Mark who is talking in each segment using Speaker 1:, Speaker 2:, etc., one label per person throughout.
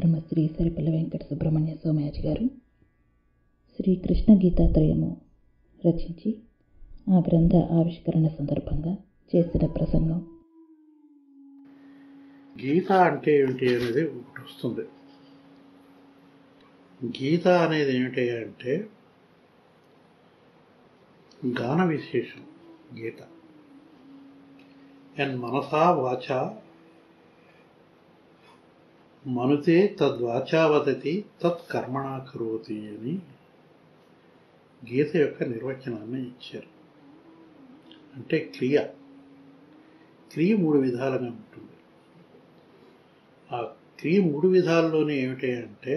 Speaker 1: బ్రహ్మశ్రీ సరిపల్లి వెంకట సుబ్రహ్మణ్య సోమయాజి గారు శ్రీ కృష్ణ గీతాత్రయము రచించి ఆ గ్రంథ ఆవిష్కరణ సందర్భంగా చేసిన ప్రసంగం
Speaker 2: గీత అంటే ఏమిటి అనేది ఒకటి వస్తుంది గీత అనేది ఏమిటి అంటే గాన విశేషం గీత ఎన్ మనసా వాచ మనుతే తద్వాచా వదతి తత్ కర్మణా కరోతి అని గీత యొక్క నిర్వచనాన్ని ఇచ్చారు అంటే క్రియ క్రియ మూడు విధాలుగా ఉంటుంది ఆ క్రియ మూడు విధాల్లోనే ఏమిటి అంటే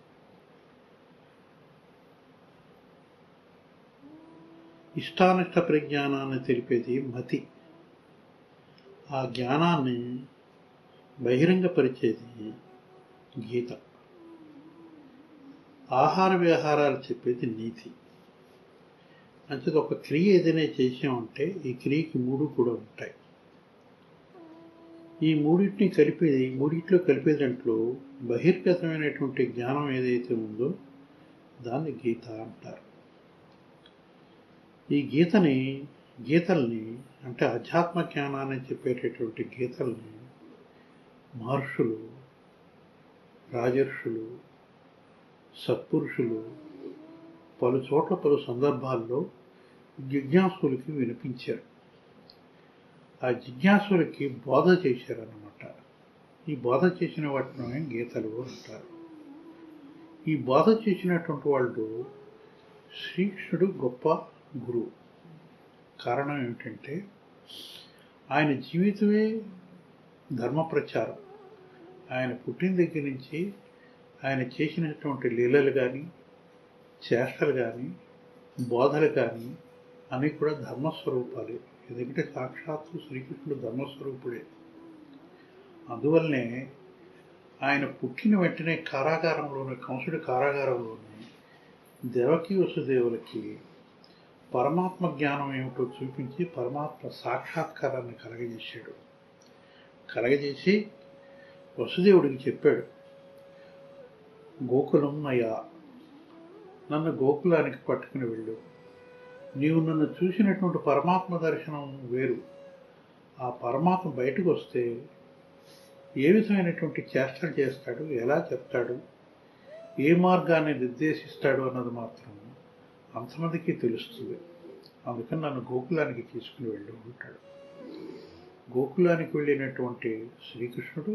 Speaker 2: ఇష్టానిష్ట ప్రజ్ఞానాన్ని తెలిపేది మతి ఆ జ్ఞానాన్ని బహిరంగపరిచేది గీత ఆహార వ్యవహారాలు చెప్పేది నీతి అంతే ఒక క్రియ ఏదైనా చేసామంటే ఈ క్రియకి మూడు కూడా ఉంటాయి ఈ మూడింటిని కలిపేది మూడింటిలో కలిపే దాంట్లో బహిర్గతమైనటువంటి జ్ఞానం ఏదైతే ఉందో దాన్ని గీత అంటారు ఈ గీతని గీతల్ని అంటే అధ్యాత్మ జ్ఞానాన్ని చెప్పేటటువంటి గీతల్ని మహర్షులు రాజర్షులు సత్పురుషులు పలు చోట్ల పలు సందర్భాల్లో జిజ్ఞాసులకి వినిపించారు ఆ జిజ్ఞాసులకి బోధ చేశారన్నమాట ఈ బోధ చేసిన వాటిని గీతలు అంటారు ఈ బోధ చేసినటువంటి వాళ్ళు శ్రీకృష్ణుడు గొప్ప గురువు కారణం ఏమిటంటే ఆయన జీవితమే ధర్మ ప్రచారం ఆయన పుట్టిన దగ్గర నుంచి ఆయన చేసినటువంటి లీలలు కానీ చేష్టలు కానీ బోధలు కానీ అన్నీ కూడా ధర్మస్వరూపాలే ఎందుకంటే సాక్షాత్తు శ్రీకృష్ణుడు ధర్మస్వరూపుడే అందువల్లనే ఆయన పుట్టిన వెంటనే కారాగారంలోని కంసుడి కారాగారంలోని దేవకీ వసుదేవులకి పరమాత్మ జ్ఞానం ఏమిటో చూపించి పరమాత్మ సాక్షాత్కారాన్ని కలగజేశాడు కలగజేసి వసుదేవుడికి చెప్పాడు గోకులం నయా నన్ను గోకులానికి పట్టుకుని వెళ్ళు నీవు నన్ను చూసినటువంటి పరమాత్మ దర్శనం వేరు ఆ పరమాత్మ బయటకు వస్తే ఏ విధమైనటువంటి చేష్టలు చేస్తాడు ఎలా చెప్తాడు ఏ మార్గాన్ని నిర్దేశిస్తాడు అన్నది మాత్రం అంతమందికి తెలుస్తుంది అందుకని నన్ను గోకులానికి తీసుకుని వెళ్ళి ఉంటాడు గోకులానికి వెళ్ళినటువంటి శ్రీకృష్ణుడు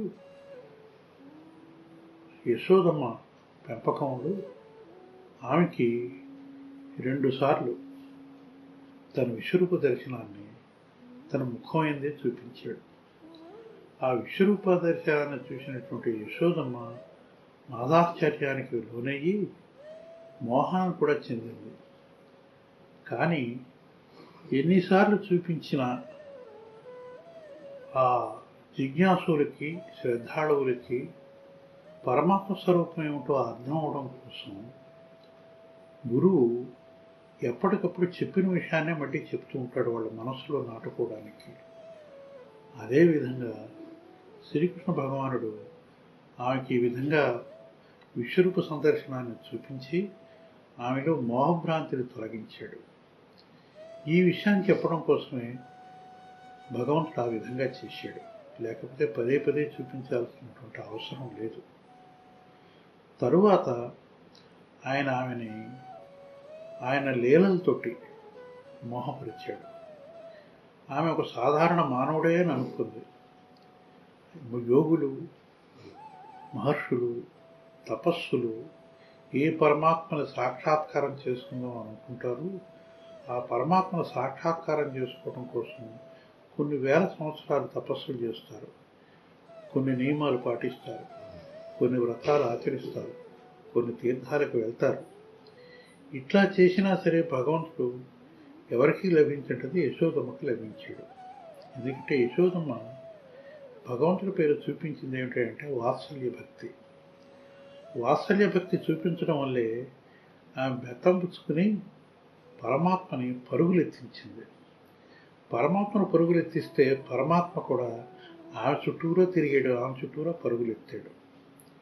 Speaker 2: యశోదమ్మ పెంపకంలో ఆమెకి రెండుసార్లు తన విశ్వరూప దర్శనాన్ని తన ముఖం ఏందే చూపించాడు ఆ విశ్వరూప దర్శనాన్ని చూసినటువంటి యశోదమ్మ మాదాశ్చర్యానికి లోనయ్యి మోహనం కూడా చెందింది కానీ ఎన్నిసార్లు చూపించిన ఆ జిజ్ఞాసులకి శ్రద్ధాళువులకి పరమాత్మ స్వరూపం ఏమిటో అర్థం అవడం కోసం గురువు ఎప్పటికప్పుడు చెప్పిన విషయాన్నే మళ్ళీ చెప్తూ ఉంటాడు వాళ్ళ మనసులో నాటుకోవడానికి అదేవిధంగా శ్రీకృష్ణ భగవానుడు ఆమెకి ఈ విధంగా విశ్వరూప సందర్శనాన్ని చూపించి ఆమెలో మోహభ్రాంతిని తొలగించాడు ఈ విషయాన్ని చెప్పడం కోసమే భగవంతుడు ఆ విధంగా చేశాడు లేకపోతే పదే పదే చూపించాల్సినటువంటి అవసరం లేదు తరువాత ఆయన ఆమెని ఆయన లీలలతోటి మోహపరిచాడు ఆమె ఒక సాధారణ మానవుడే అని అనుకుంది యోగులు మహర్షులు తపస్సులు ఏ పరమాత్మని సాక్షాత్కారం చేసుకుందాం అనుకుంటారు ఆ పరమాత్మను సాక్షాత్కారం చేసుకోవడం కోసం కొన్ని వేల సంవత్సరాలు తపస్సులు చేస్తారు కొన్ని నియమాలు పాటిస్తారు కొన్ని వ్రతాలు ఆచరిస్తారు కొన్ని తీర్థాలకు వెళ్తారు ఇట్లా చేసినా సరే భగవంతుడు ఎవరికి లభించేటది యశోదమ్మకి లభించాడు ఎందుకంటే యశోదమ్మ భగవంతుడి పేరు చూపించింది ఏమిటంటే వాత్సల్య భక్తి వాత్సల్య భక్తి చూపించడం వల్లే ఆమె బెత్తం పుచ్చుకుని పరమాత్మని పరుగులెత్తించింది పరమాత్మను పరుగులెత్తిస్తే పరమాత్మ కూడా ఆమె చుట్టూరా తిరిగాడు ఆమె చుట్టూరా పరుగులెత్తాడు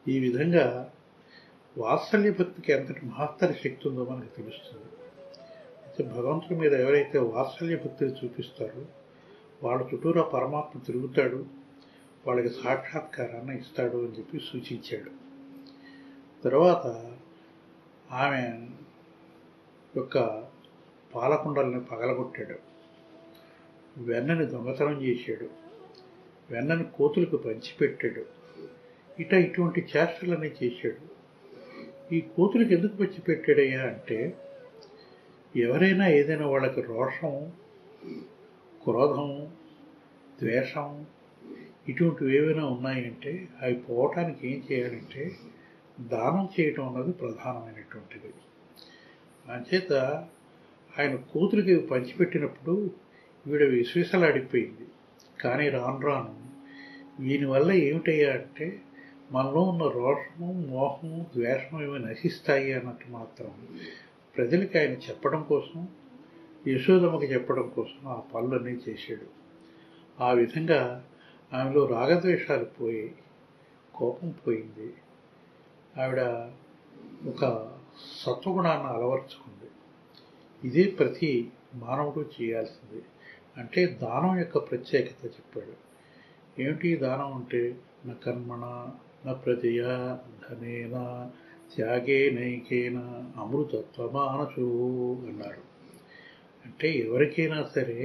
Speaker 2: ఈ విధంగా వాత్సల్య భక్తికి ఎంతటి మహత్తర శక్తి ఉందో మనకు తెలుస్తుంది అయితే భగవంతుడి మీద ఎవరైతే వాత్సల్య భక్తిని చూపిస్తారో వాళ్ళ చుట్టూరా పరమాత్మ తిరుగుతాడు వాళ్ళకి సాక్షాత్కారాన్ని ఇస్తాడు అని చెప్పి సూచించాడు తర్వాత ఆమె యొక్క పాలకుండల్ని పగలగొట్టాడు వెన్నని దొంగతనం చేశాడు వెన్నని కోతులకు పంచిపెట్టాడు ఇట ఇటువంటి చేష్టలన్నీ చేశాడు ఈ కోతులకు ఎందుకు పంచిపెట్టాడయ్యా అంటే ఎవరైనా ఏదైనా వాళ్ళకి రోషం క్రోధం ద్వేషం ఇటువంటివి ఏవైనా ఉన్నాయంటే అవి పోవటానికి ఏం చేయాలంటే దానం చేయటం అన్నది ప్రధానమైనటువంటిది అంచేత ఆయన కూతురికి పంచిపెట్టినప్పుడు ఈవిడ విశ్వేసలాడిపోయింది కానీ రాను రాను దీనివల్ల ఏమిటయ్యా అంటే మనలో ఉన్న రోషము మోహము ద్వేషము ఇవి నశిస్తాయి అన్నట్టు మాత్రం ప్రజలకి ఆయన చెప్పడం కోసం యశోదమ్మకి చెప్పడం కోసం ఆ పనులన్నీ చేశాడు ఆ విధంగా ఆమెలో రాగద్వేషాలు పోయి కోపం పోయింది ఆవిడ ఒక సత్వగుణాన్ని అలవర్చుకుంది ఇదే ప్రతి మానవుడు చేయాల్సింది అంటే దానం యొక్క ప్రత్యేకత చెప్పాడు ఏమిటి దానం అంటే నా కర్మణ నా ప్రజయ ధనేన త్యాగే నైకేన అమృతత్వమానసు అన్నారు అంటే ఎవరికైనా సరే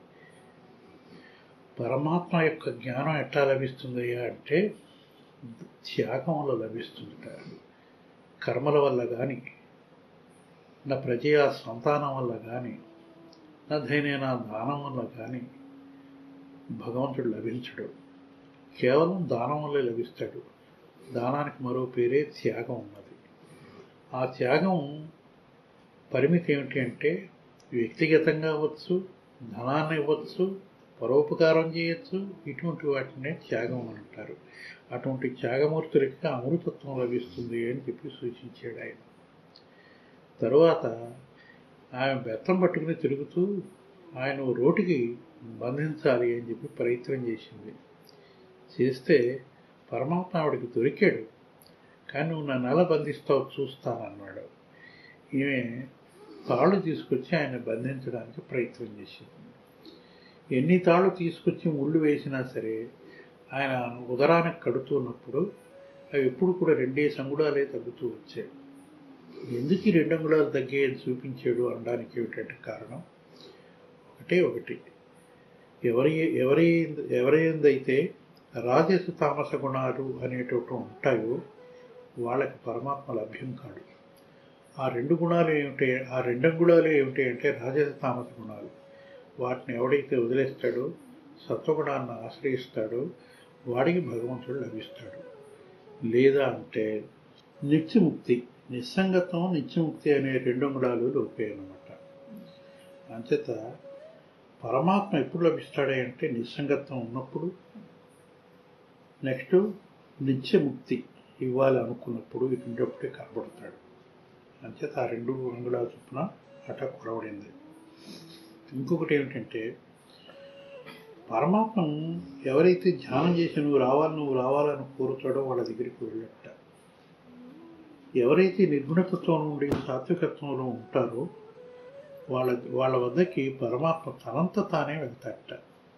Speaker 2: పరమాత్మ యొక్క జ్ఞానం ఎట్లా లభిస్తుందయ్యా అంటే త్యాగం వల్ల లభిస్తుందట కర్మల వల్ల కానీ నా ప్రజయ సంతానం వల్ల కానీ నా దైనైన దానం వల్ల కానీ భగవంతుడు లభించడు కేవలం దానం వల్లే లభిస్తాడు దానానికి మరో పేరే త్యాగం ఉన్నది ఆ త్యాగం పరిమితి ఏమిటి అంటే వ్యక్తిగతంగా అవ్వచ్చు ధనాన్ని ఇవ్వచ్చు పరోపకారం చేయొచ్చు ఇటువంటి వాటినే త్యాగం అని అంటారు అటువంటి త్యాగమూర్తులకి అమృతత్వం లభిస్తుంది అని చెప్పి సూచించాడు ఆయన తరువాత ఆమె బెత్తం పట్టుకుని తిరుగుతూ ఆయన రోటికి బంధించాలి అని చెప్పి ప్రయత్నం చేసింది చేస్తే పరమాత్మ ఆవిడకి దొరికాడు కానీ నువ్వు నన్ను ఎలా బంధిస్తావు చూస్తానన్నాడు ఈమె తాళ్ళు తీసుకొచ్చి ఆయన బంధించడానికి ప్రయత్నం చేసింది ఎన్ని తాళ్ళు తీసుకొచ్చి ముళ్ళు వేసినా సరే ఆయన ఉదరానికి కడుతున్నప్పుడు అవి ఎప్పుడు కూడా రెండే సంగుడాలే తగ్గుతూ వచ్చాయి ఎందుకు ఈ రెండు అంగుళాలు తగ్గేది చూపించాడు అనడానికి ఏమిటంటే కారణం ఒకటే ఒకటి ఎవరి ఎవరి ఎవరైందైతే రాజస తామస గుణాలు అనేటటువంటి ఉంటాయో వాళ్ళకి పరమాత్మ లభ్యం కాడు ఆ రెండు గుణాలు ఏమిటి ఆ రెండు గుణాలు ఏమిటి అంటే రాజస తామస గుణాలు వాటిని ఎవడైతే వదిలేస్తాడో సత్వగుణాన్ని ఆశ్రయిస్తాడో వాడికి భగవంతుడు లభిస్తాడు లేదా అంటే నిత్యముక్తి నిస్సంగతం నిత్యముక్తి అనే రెండు గుణాలు లోపాయి అన్నమాట అంచేత పరమాత్మ ఎప్పుడు లభిస్తాడే అంటే నిస్సంగత్వం ఉన్నప్పుడు నెక్స్ట్ నిత్యముక్తి ఇవ్వాలి అనుకున్నప్పుడు ఇటువంటిప్పుడే కనబడతాడు అంచేత ఆ రెండు అంగుళాల చొప్పున అట కొరవడింది ఇంకొకటి ఏమిటంటే పరమాత్మ ఎవరైతే ధ్యానం చేసి నువ్వు రావాలి నువ్వు రావాలని కోరుతాడో వాళ్ళ దగ్గరికి వెళ్ళట ఎవరైతే నిర్గుణతత్వం నుండి సాత్వికత్వంలో ఉంటారో వాళ్ళ వాళ్ళ వద్దకి పరమాత్మ తనంత తానే వెళ్తాడట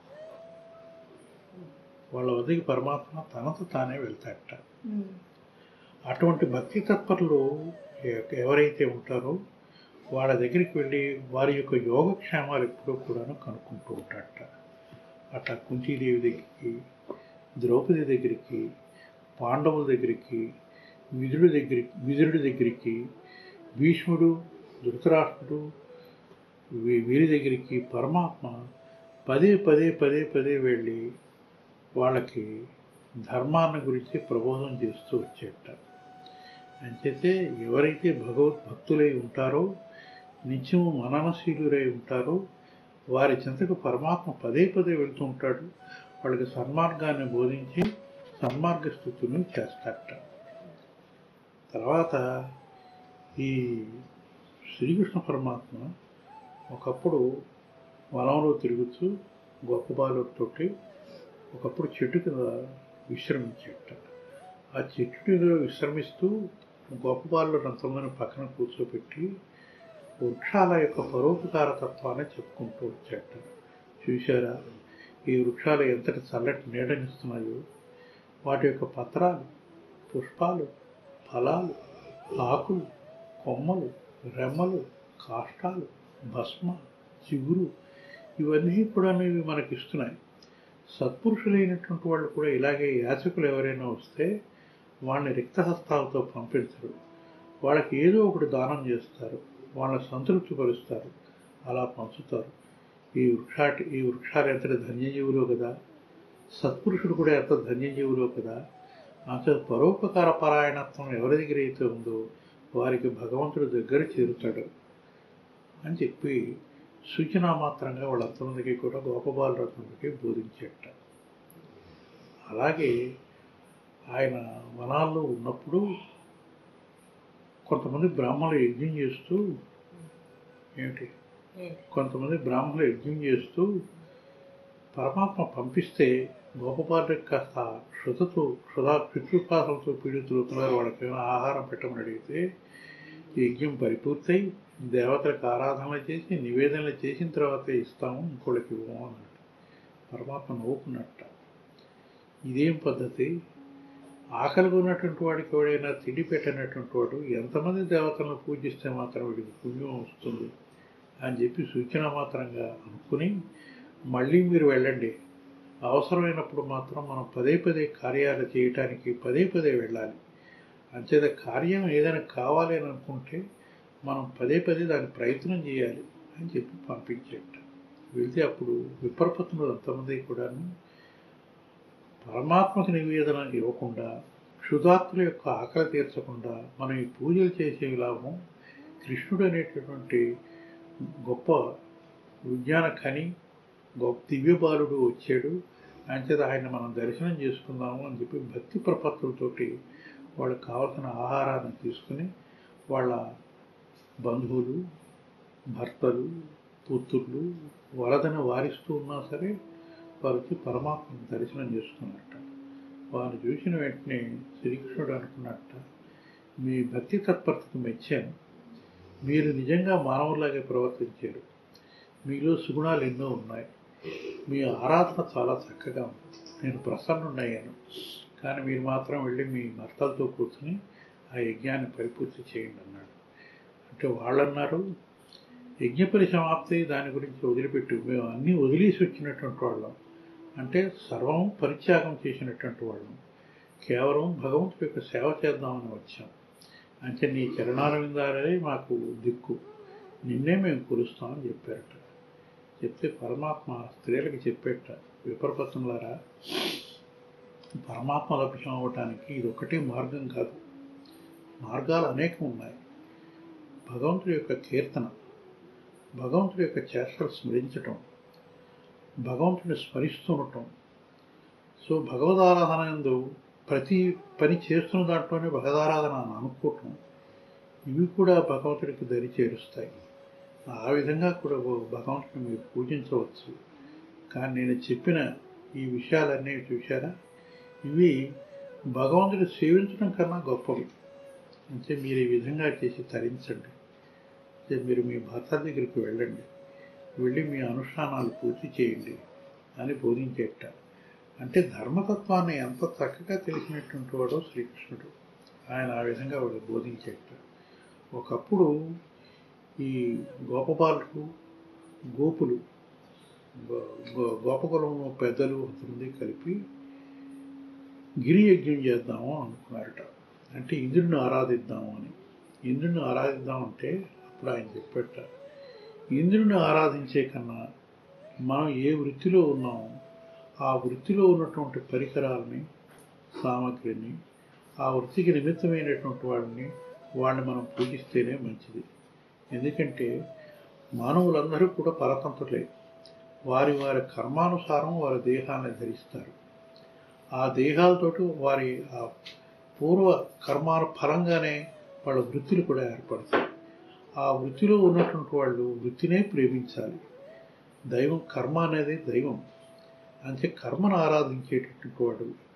Speaker 2: వాళ్ళ వద్దకి పరమాత్మ తనంత తానే వెళ్తాడట అటువంటి భక్తి తత్పరులు ఎవరైతే ఉంటారో వాళ్ళ దగ్గరికి వెళ్ళి వారి యొక్క యోగక్షేమాలు ఎప్పుడూ కూడాను కనుక్కుంటూ ఉంటాడట అట్లా కుంతీదేవి దగ్గరికి ద్రౌపది దగ్గరికి పాండవుల దగ్గరికి విదుడు దగ్గరికి విదురుడి దగ్గరికి భీష్ముడు ధృతరాష్ట్రుడు వీరి దగ్గరికి పరమాత్మ పదే పదే పదే పదే వెళ్ళి వాళ్ళకి ధర్మాన్ని గురించి ప్రబోధం చేస్తూ వచ్చేట అంచేతే ఎవరైతే భగవద్భక్తులై ఉంటారో నిత్యము మననశీలురై ఉంటారో వారి చింతకు పరమాత్మ పదే పదే వెళ్తూ ఉంటాడు వాళ్ళకి సన్మార్గాన్ని బోధించి సన్మార్గ స్థితులను చేస్తాడట తర్వాత ఈ శ్రీకృష్ణ పరమాత్మ ఒకప్పుడు వనంలో తిరుగుతూ గొప్ప బాలుతోటి ఒకప్పుడు చెట్టు కింద విశ్రమించేట ఆ చెట్టులో విశ్రమిస్తూ గోపబాలు రంతములను పక్కన కూర్చోబెట్టి వృక్షాల యొక్క పరోపకార తత్వాన్ని చెప్పుకుంటూ వచ్చాట చూశారా ఈ వృక్షాలు ఎంతటి చల్లటి నీడనిస్తున్నాయో వాటి యొక్క పత్రాలు పుష్పాలు ఫలాలు ఆకులు కొమ్మలు రెమ్మలు కాష్టాలు భస్మ చిగురు ఇవన్నీ కూడా ఇవి మనకి ఇస్తున్నాయి సత్పురుషులైనటువంటి వాళ్ళు కూడా ఇలాగే యాచకులు ఎవరైనా వస్తే వాళ్ళని రిక్తహస్తాలతో పంపించరు వాళ్ళకి ఏదో ఒకటి దానం చేస్తారు వాళ్ళని సంతృప్తి పరుస్తారు అలా పంచుతారు ఈ వృక్షాటి ఈ వృక్షాలు ఎంతటి ధన్యజీవులో కదా సత్పురుషుడు కూడా ఎంత ధన్యజీవులో కదా అంత పరోపకార పరాయణత్వం ఎవరి దగ్గర అయితే ఉందో వారికి భగవంతుడి దగ్గర చేరుతాడు అని చెప్పి సూచన మాత్రంగా వాళ్ళంతమందికి కూడా గోపబాలరత్నంకి బోధించేట అలాగే ఆయన వనాల్లో ఉన్నప్పుడు కొంతమంది బ్రాహ్మణులు యజ్ఞం చేస్తూ ఏమిటి కొంతమంది బ్రాహ్మణులు యజ్ఞం చేస్తూ పరమాత్మ పంపిస్తే గోపబాలుడికి కాస్త క్షుతతో క్షుధా పితృపాసంతో పీడితులవుతున్నారు వాళ్ళకి ఏమైనా ఆహారం పెట్టమని అడిగితే యజ్ఞం పరిపూర్తయి దేవతలకు ఆరాధన చేసి నివేదనలు చేసిన తర్వాత ఇస్తాము ఇంకోళ్ళకి ఇవ్వము అన్నట్టు పరమాత్మ నవ్వుకున్నట్ట ఇదేం పద్ధతి ఆకలిగా ఉన్నటువంటి వాడికి ఎవడైనా తిండి పెట్టినటువంటి వాడు ఎంతమంది దేవతలను పూజిస్తే మాత్రం వీడికి పుణ్యం వస్తుంది అని చెప్పి సూచన మాత్రంగా అనుకుని మళ్ళీ మీరు వెళ్ళండి అవసరమైనప్పుడు మాత్రం మనం పదే పదే కార్యాలు చేయటానికి పదే పదే వెళ్ళాలి అంచేత కార్యం ఏదైనా కావాలి అని అనుకుంటే మనం పదే పదే దాని ప్రయత్నం చేయాలి అని చెప్పి పంపించేట వెళ్తే అప్పుడు విప్రపత్తులు అంతమంది కూడాను పరమాత్మకు నివేదన ఇవ్వకుండా క్షుధాత్తుల యొక్క ఆకలి తీర్చకుండా మనం ఈ పూజలు చేసే లాభం కృష్ణుడు అనేటటువంటి గొప్ప విజ్ఞాన ఖని గొప్ప దివ్య బాలుడు వచ్చాడు అంచేత ఆయన మనం దర్శనం చేసుకుందాము అని చెప్పి భక్తి ప్రపత్తులతోటి వాళ్ళకి కావాల్సిన ఆహారాన్ని తీసుకుని వాళ్ళ బంధువులు భర్తలు పుత్రులు వరదని వారిస్తూ ఉన్నా సరే వారికి పరమాత్మను దర్శనం చేసుకున్నట్ట వారిని చూసిన వెంటనే శ్రీకృష్ణుడు అనుకున్నట్ట మీ భక్తి తత్పరతకు మెచ్చాను మీరు నిజంగా మానవులాగే ప్రవర్తించారు మీలో సుగుణాలు ఎన్నో ఉన్నాయి మీ ఆరాధన చాలా చక్కగా ఉంది నేను ప్రసన్నుడయ్యాను కానీ మీరు మాత్రం వెళ్ళి మీ భర్తలతో కూర్చుని ఆ యజ్ఞాన్ని పరిపూర్తి చేయండి అన్నాడు అంటే వాళ్ళన్నారు యజ్ఞ పరిసమాప్తి దాని గురించి వదిలిపెట్టి మేము అన్నీ వదిలేసి వచ్చినటువంటి వాళ్ళం అంటే సర్వం పరిత్యాగం చేసినటువంటి వాళ్ళం కేవలం భగవంతుడి యొక్క సేవ చేద్దామని వచ్చాం అంటే నీ చరణాల విందాలే మాకు దిక్కు నిన్నే మేము కొలుస్తామని చెప్పారట చెప్తే పరమాత్మ స్త్రీలకు చెప్పేట విపరపత్నులారా పరమాత్మ లభ్యం అవ్వటానికి ఇది ఒకటే మార్గం కాదు మార్గాలు అనేకం ఉన్నాయి భగవంతుడి యొక్క కీర్తన భగవంతుడి యొక్క చేష్టలు స్మరించటం భగవంతుడిని స్మరిస్తూ ఉండటం సో భగవదారాధన ఎందు ప్రతి పని చేస్తున్న దాంట్లోనే భగవదారాధన అని అనుకోవటం ఇవి కూడా భగవంతుడికి దరి చేరుస్తాయి ఆ విధంగా కూడా భగవంతుని మీరు పూజించవచ్చు కానీ నేను చెప్పిన ఈ విషయాలన్నీ చూశారా ఇవి భగవంతుడి సేవించడం కన్నా గొప్పవి అంటే మీరు ఈ విధంగా చేసి తరించండి అంటే మీరు మీ భర్త దగ్గరికి వెళ్ళండి వెళ్ళి మీ అనుష్ఠానాలు పూర్తి చేయండి అని బోధించేట అంటే ధర్మతత్వాన్ని ఎంత చక్కగా తెలిసినటువంటి వాడో శ్రీకృష్ణుడు ఆయన ఆ విధంగా వాడు బోధించేట ఒకప్పుడు ఈ గోపబాలుడు గోపులు గోపకులము పెద్దలు కొంతమంది కలిపి గిరి యజ్ఞం చేద్దాము అనుకున్నారట అంటే ఇంద్రుడిని ఆరాధిద్దాము అని ఇంద్రుడిని ఆరాధిద్దామంటే అప్పుడు ఆయన చెప్పేట ఇంద్రుడిని ఆరాధించే కన్నా మనం ఏ వృత్తిలో ఉన్నామో ఆ వృత్తిలో ఉన్నటువంటి పరికరాలని సామగ్రిని ఆ వృత్తికి నిమిత్తమైనటువంటి వాడిని వాడిని మనం పూజిస్తేనే మంచిది ఎందుకంటే మానవులందరూ కూడా పరతంత్రులే వారి వారి కర్మానుసారం వారి దేహాన్ని ధరిస్తారు ఆ దేహాలతోటి వారి ఆ పూర్వ కర్మాల ఫలంగానే వాళ్ళ వృత్తులు కూడా ఏర్పడతాయి ఆ వృత్తిలో ఉన్నటువంటి వాళ్ళు వృత్తినే ప్రేమించాలి దైవం కర్మ అనేది దైవం అంతే కర్మను ఆరాధించేటటువంటి వాడు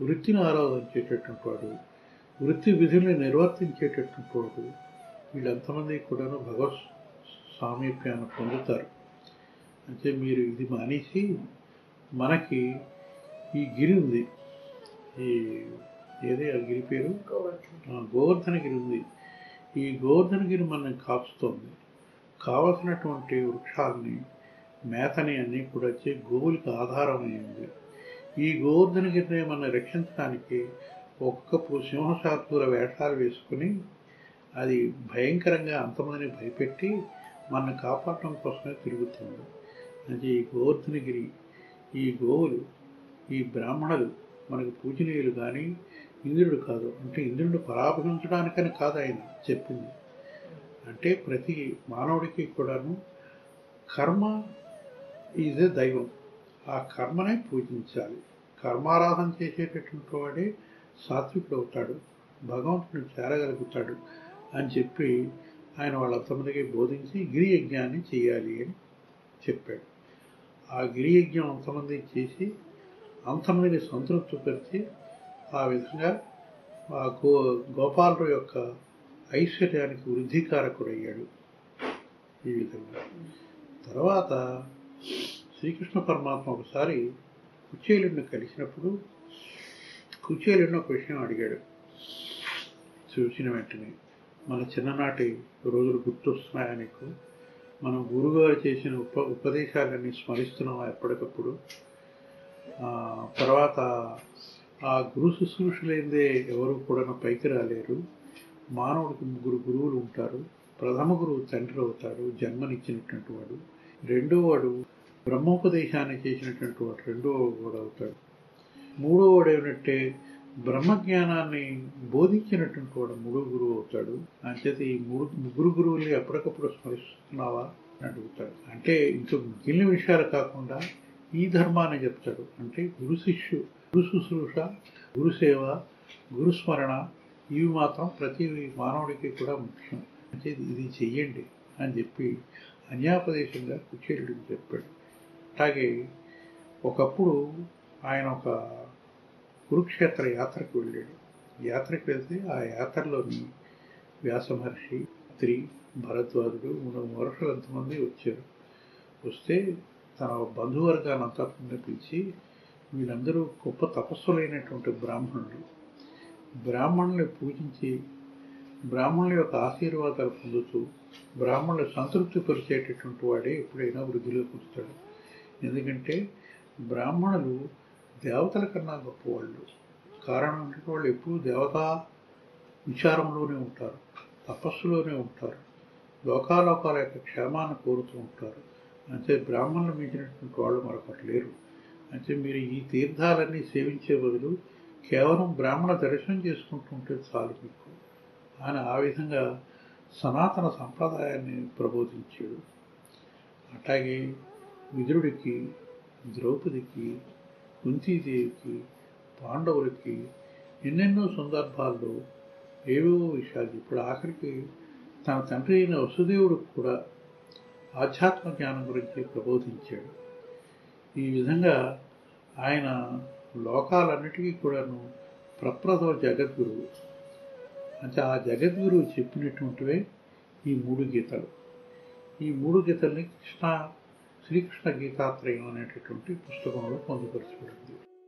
Speaker 2: వృత్తిని ఆరాధించేటటువంటి వాడు వృత్తి విధుల్ని నిర్వర్తించేటటువంటి వాడు వీళ్ళంతమంది కూడాను భగవత్ సామీప్యాన్ని పొందుతారు అంటే మీరు ఇది మానేసి మనకి ఈ గిరి ఉంది ఈ ఏదే ఆ గిరి పేరు ఆ, గోవర్ధనగిరి ఉంది ఈ గోవర్ధనగిరి మనం కాపుస్తోంది కావలసినటువంటి వృక్షాలని మేతని అన్నీ కూడా వచ్చి గోవులకు ఆధారమైంది ఈ గోవర్ధనగిరిని మనం రక్షించడానికి ఒక్కొక్క సింహశార్దూల వేషాలు వేసుకుని అది భయంకరంగా అంతమందిని భయపెట్టి మనల్ని కాపాడటం కోసమే తిరుగుతుంది అంటే ఈ గోవర్ధనగిరి ఈ గోవులు ఈ బ్రాహ్మణులు మనకు పూజనీయులు కానీ ఇంద్రుడు కాదు అంటే ఇంద్రుడిని పరాభవించడానికని కాదు ఆయన చెప్పింది అంటే ప్రతి మానవుడికి కూడాను కర్మ ఈజ్ ఏ దైవం ఆ కర్మనే పూజించాలి కర్మారాధన చేసేటటువంటి వాడే సాత్వికుడు అవుతాడు భగవంతుని చేరగలుగుతాడు అని చెప్పి ఆయన వాళ్ళంతమందికి బోధించి గిరి యజ్ఞాన్ని చేయాలి అని చెప్పాడు ఆ గిరి యజ్ఞం అంతమంది చేసి అంతమందిని సంతృప్తిపరిచి ఆ విధంగా ఆ గో గోపాలుడు యొక్క ఐశ్వర్యానికి వృద్ధికారకుడయ్యాడు ఈ విధంగా తర్వాత శ్రీకృష్ణ పరమాత్మ ఒకసారి కుచేలుడిని కలిసినప్పుడు కుచేలుడిని ఒక విషయం అడిగాడు చూసిన వెంటనే మన చిన్ననాటి రోజులు గుర్తొస్తున్నాయా నీకు మనం గురుగారు చేసిన ఉప ఉపదేశాలన్నీ స్మరిస్తున్నాం ఎప్పటికప్పుడు ఆ, తర్వాత ఆ గురు శుశ్రూషలేందే ఎవరు కూడా పైకి రాలేరు మానవుడికి ముగ్గురు గురువులు ఉంటారు ప్రథమ గురువు తండ్రి అవుతాడు జన్మనిచ్చినటువంటి వాడు రెండో వాడు బ్రహ్మోపదేశాన్ని చేసినటువంటి వాడు రెండో వాడు అవుతాడు మూడో వాడు ఏమిటంటే బ్రహ్మజ్ఞానాన్ని బోధించినటువంటి వాడు మూడో గురువు అవుతాడు అంచేత ఈ మూడు ముగ్గురు గురువుల్ని ఎప్పటికప్పుడు స్మరిస్తున్నావా అని అడుగుతాడు అంటే ఇంకా మిగిలిన విషయాలు కాకుండా ఈ ధర్మాన్ని చెప్తాడు అంటే గురు శిష్యు గురు శుశ్రూష గురుసేవ గురుస్మరణ ఇవి మాత్రం ప్రతి మానవుడికి కూడా ముఖ్యం అంటే ఇది చెయ్యండి అని చెప్పి అన్యాపదేశంగా కుచేరుడికి చెప్పాడు అలాగే ఒకప్పుడు ఆయన ఒక కురుక్షేత్ర యాత్రకు వెళ్ళాడు యాత్రకు వెళ్తే ఆ యాత్రలోని వ్యాస మహర్షి స్త్రీ భరద్వాజుడు మూడు మహర్షులు ఎంతమంది వచ్చారు వస్తే తన బంధువర్గాన్ని అంతా పిలిచి వీళ్ళందరూ గొప్ప తపస్సులైనటువంటి బ్రాహ్మణులు బ్రాహ్మణుల్ని పూజించి బ్రాహ్మణుల యొక్క ఆశీర్వాదాలు పొందుతూ బ్రాహ్మణులు సంతృప్తి పరిచేటటువంటి వాడే ఎప్పుడైనా వృద్ధిలోకి వస్తాడు ఎందుకంటే బ్రాహ్మణులు దేవతల కన్నా గొప్పవాళ్ళు కారణం అంటే వాళ్ళు ఎప్పుడూ దేవతా విచారంలోనే ఉంటారు తపస్సులోనే ఉంటారు లోకాలోకాల యొక్క క్షేమాన్ని కోరుతూ ఉంటారు అంటే బ్రాహ్మణులు మించినటువంటి వాళ్ళు మరొకటి లేరు అంటే మీరు ఈ తీర్థాలన్నీ సేవించే బదులు కేవలం బ్రాహ్మణ దర్శనం చేసుకుంటుంటే చాలు మీకు ఆయన ఆ విధంగా సనాతన సంప్రదాయాన్ని ప్రబోధించాడు అట్లాగే విదురుడికి ద్రౌపదికి కుంతీదేవికి పాండవులకి ఎన్నెన్నో సందర్భాల్లో ఏవేవో విషయాలు ఇప్పుడు ఆఖరికి తన తండ్రి అయిన వసుదేవుడికి కూడా ఆధ్యాత్మ జ్ఞానం గురించి ప్రబోధించాడు ఈ విధంగా ఆయన లోకాలన్నిటికీ కూడాను ప్రప్రథమ జగద్గురువు అంటే ఆ జగద్గురువు చెప్పినటువంటివే ఈ మూడు గీతలు ఈ మూడు గీతల్ని కృష్ణ శ్రీకృష్ణ గీతాత్రయం అనేటటువంటి పుస్తకంలో పొందుపరచబడింది